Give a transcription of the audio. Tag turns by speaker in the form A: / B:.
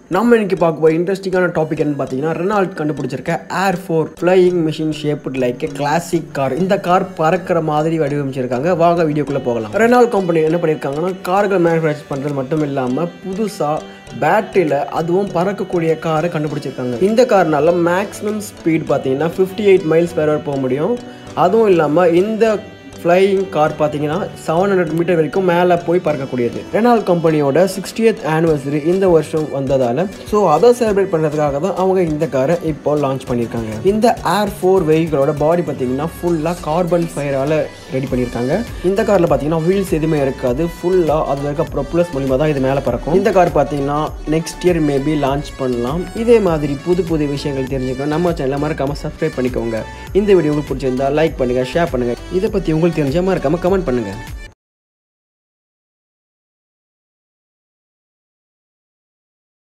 A: நம்ம இன்னைக்கு பார்க்க போகிற இன்ட்ரெஸ்டிங்கான டாபிக் என்னன்னு பார்த்தீங்கன்னா ரெனால்ட் கண்டுபிடிச்சிருக்க air four flying machine shaped like a classic car இந்த கார் பறக்கிற மாதிரி வடிவமைச்சிருக்காங்க வாங்க வீடியோக்குள்ளே போகலாம் ரெனால்ட் கம்பெனி என்ன பண்ணியிருக்காங்கன்னா கார்கள் மேனுஃபேக்சர் பண்ணுறது மட்டும் இல்லாமல் புதுசாக பேட்டரியில் அதுவும் பறக்கக்கூடிய காரை கண்டுபிடிச்சிருக்காங்க இந்த கார்னால மேக்ஸிமம் ஸ்பீட் பார்த்தீங்கன்னா fifty eight miles per hour போக முடியும் அதுவும் இல்லாமல் இந்த ஃப்ளையிங் கார் பார்த்தீங்கன்னா செவன் ஹண்ட்ரட் மீட்டர் வரைக்கும் மேலே போய் பறக்கக்கூடியது ரெனால் கம்பெனியோட சிக்ஸ்டியத் ஆனிவர்சரி இந்த வருஷம் வந்ததால் ஸோ அதை செலிப்ரேட் பண்ணுறதுக்காக தான் அவங்க இந்த காரை இப்போ லான்ச் பண்ணியிருக்காங்க இந்த ஏர் ஃபோர் வெஹிக்கிளோட பாடி பார்த்தீங்கன்னா ஃபுல்லாக கார்பன் ஃபயரால் ரெடி பண்ணியிருக்காங்க இந்த காரில் பார்த்தீங்கன்னா வீல்ஸ் எதுவுமே இருக்காது ஃபுல்லாக அதில் இருக்க ப்ரொப்ளஸ் மூலிமா தான் இது மேலே பறக்கும் இந்த கார் பார்த்தீங்கன்னா நெக்ஸ்ட் இயர் மேபி லான்ச் பண்ணலாம் இதே மாதிரி புது புது விஷயங்கள் தெரிஞ்சுக்கணும் நம்ம சேனலை மறக்காமல் சப்ஸ்கிரைப் பண்ணிக்கோங்க இந்த வீடியோ உங்களுக்கு பிடிச்சிருந்தா லைக் பண்ணுங்கள் ஷேர் பண்ணுங்கள் இதை பற்றி உங்களுக்கு தெரிஞ்சால் மறக்காமல் கமெண்ட் பண்ணுங்கள்